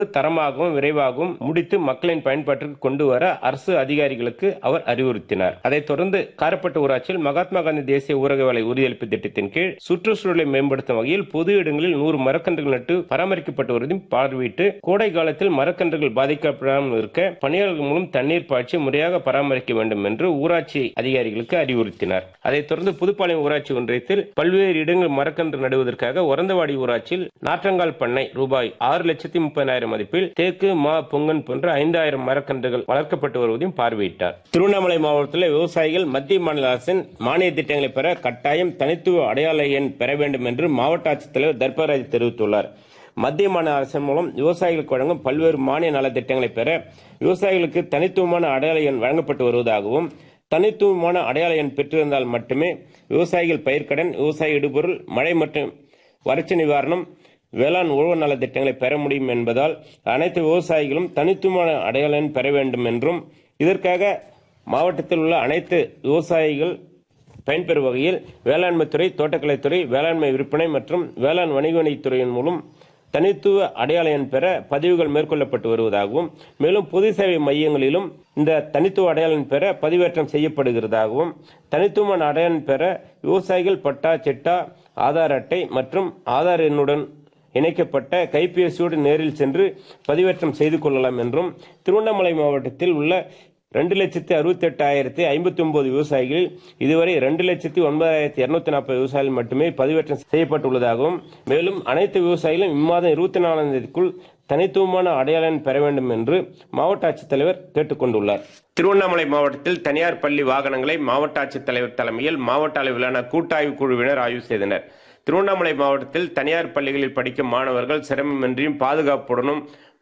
தரமாகவும் விரைவாகவும் முடித்து மக்களின் பயன்பாட்டிற்கு கொண்டு வர அரசு அதிகாரிகளுக்கு அவர் அறிவுறுத்தினார் அதைத் தொடர்ந்து காரப்பட்டு ஊராட்சியில் மகாத்மா காந்தி தேசிய ஊரக வேலை உறுதியளிப்பு திட்டத்தின் கீழ் சுற்றுச்சூழலை மேம்படுத்தும் வகையில் பொது இடங்களில் நூறு மரக்கன்றுகள் நட்டு பராமரிக்கப்பட்டு வருவதையும் பார்வையிட்டு கோடை காலத்தில் மரக்கன்றுகள் பாதிக்கப்படாமல் இருக்க பணியாளர்கள் மூலம் தண்ணீர் பாய்ச்சி முறையாக பராமரிக்க வேண்டும் என்று ஊராட்சி அதிகாரிகளுக்கு அறிவுறுத்தினார் அதைத் தொடர்ந்து புதுப்பாளையம் ஊராட்சி ஒன்றியத்தில் பல்வேறு இடங்கள் மரக்கன்று நடுவதற்காக ஒரந்தவாடி ஊராட்சியில் நாற்றங்கால் பண்ணை ரூபாய் ஆறு லட்சத்தி முப்பதாயிரம் மதிப்பில் தேக்கு மா பொங்கன் போன்ற ஐந்தாயிரம் மரக்கன்றுகள் வளர்க்கப்பட்டு வருவதையும் பார்வையிட்டார் திருவண்ணாமலை மாவட்டத்தில் விவசாயிகள் மத்திய மாநில அரசின் மானிய திட்டங்களை பெற கட்டாயம் தனித்துவ அடையாள எண் பெற வேண்டும் என்று மாவட்ட ஆட்சித்தலைவர் தர்பராஜ் தெரிவித்துள்ளார் மத்திய மாநில அரசின் மூலம் விவசாயிகளுக்கு வழங்கும் பல்வேறு மானிய நலத்திட்டங்களை பெற விவசாயிகளுக்கு தனித்துவமான அடையாள எண் வழங்கப்பட்டு வருவதாகவும் தனித்துவமான அடையாள எண் பெற்றிருந்தால் மட்டுமே விவசாயிகள் பயிர்க்கடன் விவசாய இடுபொருள் மழை மற்றும் வறட்சி நிவாரணம் வேளாண் உழவு நல திட்டங்களை பெற முடியும் என்பதால் அனைத்து விவசாயிகளும் தனித்துவமான அடையாள எண் பெற வேண்டும் என்றும் இதற்காக மாவட்டத்தில் உள்ள அனைத்து விவசாயிகள் பயன்பெறும் வகையில் வேளாண்மைத்துறை தோட்டக்கலைத்துறை வேளாண்மை விற்பனை மற்றும் வேளாண் வணிகவணித்துறையின் மூலம் தனித்துவ அடையாள எண் பெற பதிவுகள் மேற்கொள்ளப்பட்டு வருவதாகவும் மேலும் பொது சேவை மையங்களிலும் இந்த தனித்துவ அடையாள எண் பெற பதிவேற்றம் செய்யப்படுகிறதாகவும் தனித்துவமான அடையாள எண் பெற விவசாயிகள் பட்டா சிட்டா ஆதார் அட்டை மற்றும் ஆதார் எண்ணுடன் இணைக்கப்பட்ட கைபேசியோடு நேரில் சென்று பதிவேற்றம் செய்து கொள்ளலாம் என்றும் திருவண்ணாமலை மாவட்டத்தில் உள்ள ரெண்டு லட்சத்தி அறுபத்தி எட்டாயிரத்தி ஐம்பத்தி ஒன்பது விவசாயிகள் இதுவரை ரெண்டு லட்சத்தி ஒன்பதாயிரத்தி இருநூத்தி நாற்பது விவசாயிகள் மட்டுமே பதிவேற்றம் செய்யப்பட்டுள்ளதாகவும் மேலும் அனைத்து விவசாயிகளும் இம்மாதம் இருபத்தி நாலாம் தேதிக்குள் தனித்துவமான அடையாளம் பெற வேண்டும் என்று மாவட்ட ஆட்சித்தலைவர் கேட்டுக் கொண்டுள்ளார் திருவண்ணாமலை மாவட்டத்தில் தனியார் பள்ளி வாகனங்களை மாவட்ட ஆட்சித்தலைவர் தலைமையில் மாவட்ட அளவிலான கூட்டாய்வு குழுவினர் ஆய்வு செய்தனர் திருவண்ணாமலை மாவட்டத்தில் தனியார் பள்ளிகளில் படிக்கும் மாணவர்கள் சிரமமின்றியும் பாதுகாப்புடனும்